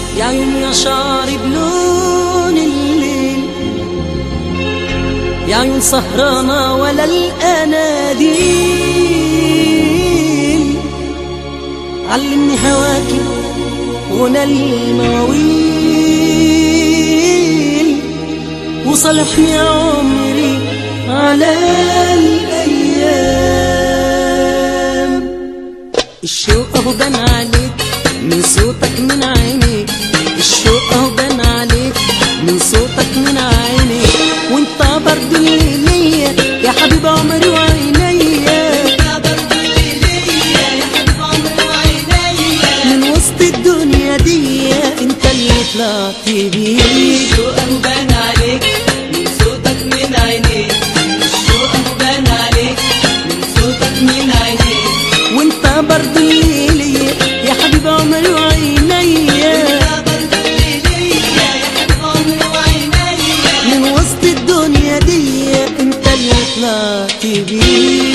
يا عيون يا شعر بلون الليل يا عيون سهرانة ولا الأناديل علمني هواكي غنى المواويل وصالحني يا عمري على الأيام الشوق اهو بان عليك من صوتك من عينيك الشوق اهو بان عليك من صوتك من عينيك وانت برضو اللي ليا يا حبيب عمري وعينيا من وسط الدنيا دي انت اللي طلعت بيه الشوق بان عليك من صوتك من عينيك الشوق بان عليك من صوتك من عينيك وانت برضو اللي ليا يا حبيب عمري وعينيا من وسط الدنيا دي انت اللي طلعت بيه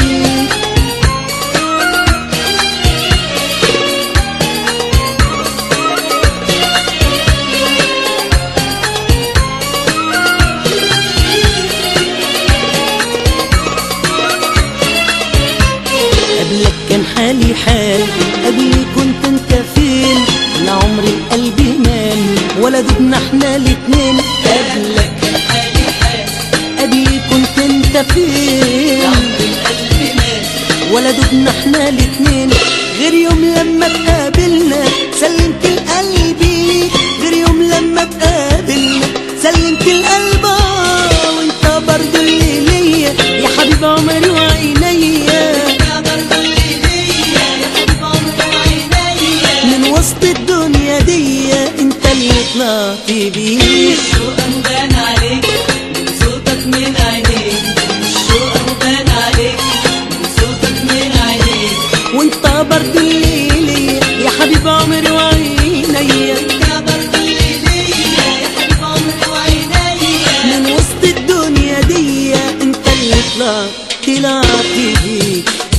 قبلك كان حالي حال قبلي كنت انت فين انا عمري القلب نام ولا دبنا احنا الاتنين قبلك كان حالي حال قبلي كنت انت فين عمر القلب مات ولا دبنا احنا الاتنين غير يوم لما تقابلنا سلمت القلب ليك غير يوم لما تقابلنا سلمت القلب آه، وانت برضو اللي ليا يا حبيب عمري وعينيا يا برضو اللي ليا يا حبيب عمري وعينيا من وسط الدنيا دي انت اللي طلعت بيه الشوق بان عليك من صوتك من عينيك الشوق بان عليك من صوتك من عينيك وانت برضو اللي ليا يا حبيب عمري وعينيا يا برضو اللي ليا يا حبيب عمري وعينيا من وسط الدنيا دي انت اللي طلعت طلعت بيه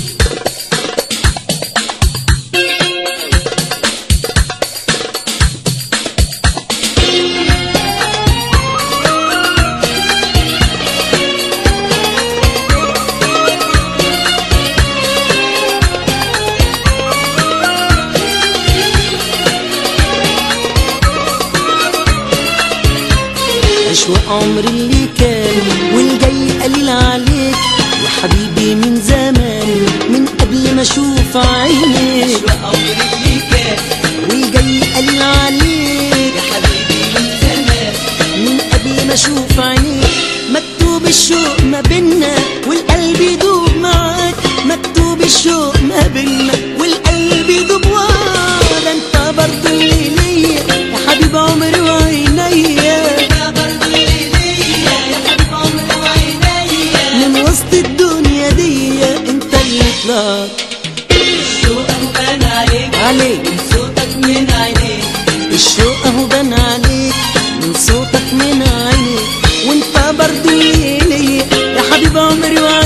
أشواق عمري اللي كان والجاي قليل عليك يا حبيبي من زمان من قبل ما اشوف عينيك أشواق عمري اللي كان والجاي قليل عليك يا حبيبي من زمان من قبل ما اشوف عينيك مكتوب الشوق ما بينا والقلب يدوب معاك مكتوب الشوق ما بينا والقلب يدوب وراك ده انت برضو اللي ليا يا حبيب عمري وعينيا يا برضو اللي ليا يا حبيب عمري وعينيا من وسط الدنيا دي انت اللي طلعت الشوق بان عليك عليك من صوتك من عينيك الشوق اهو بان عليك من صوتك من عينيك وانت برضو اللي ليا يا حبيب عمري وعينيا